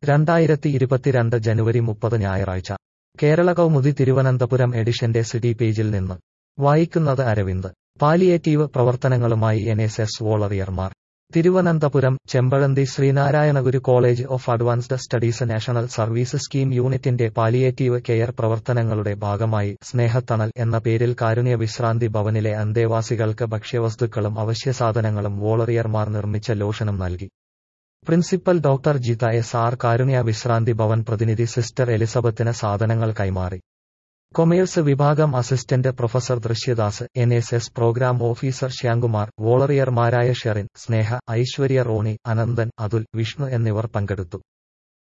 രണ്ടായിരത്തി ഇരുപത്തിരണ്ട് ജനുവരി മുപ്പത് ഞായറാഴ്ച കേരള കൗമുദി തിരുവനന്തപുരം എഡിഷന്റെ സിറ്റി പേജിൽ നിന്ന് വായിക്കുന്നത് അരവിന്ദ് പാലിയേറ്റീവ് പ്രവർത്തനങ്ങളുമായി എൻ എസ് എസ് വോളറിയർമാർ Thiruvananthapuram Chempazhanthy Sreenarayanaguru College of Advanced Studies National Service Scheme യൂണിറ്റിന്റെ പാലിയേറ്റീവ് കെയർ പ്രവർത്തനങ്ങളുടെ ഭാഗമായി സ്നേഹത്തണൽ എന്ന പേരിൽ കാരുണ്യ വിശ്രാന്തി ഭവനിലെ അന്തേവാസികൾക്ക് ഭക്ഷ്യവസ്തുക്കളും അവശ്യസാധനങ്ങളും വോളറിയർമാർ നിർമ്മിച്ച ലോഷനും നൽകി principal doctor Jitha S R Karunya Vishranthi Bhavan പ്രതിനിധി സിസ്റ്റർ എലിസബത്തിന് സാധനങ്ങൾ കൈമാറി കൊമേഴ്സ് വിഭാഗം assistant professor Drishyadas N S S programme officer Shyamkumar വോളറിയർമാരായ ഷെറിൻ സ്നേഹ ഐശ്വര്യ റോണി അനന്തൻ അതുൽ വിഷ്ണു എന്നിവർ പങ്കെടുത്തു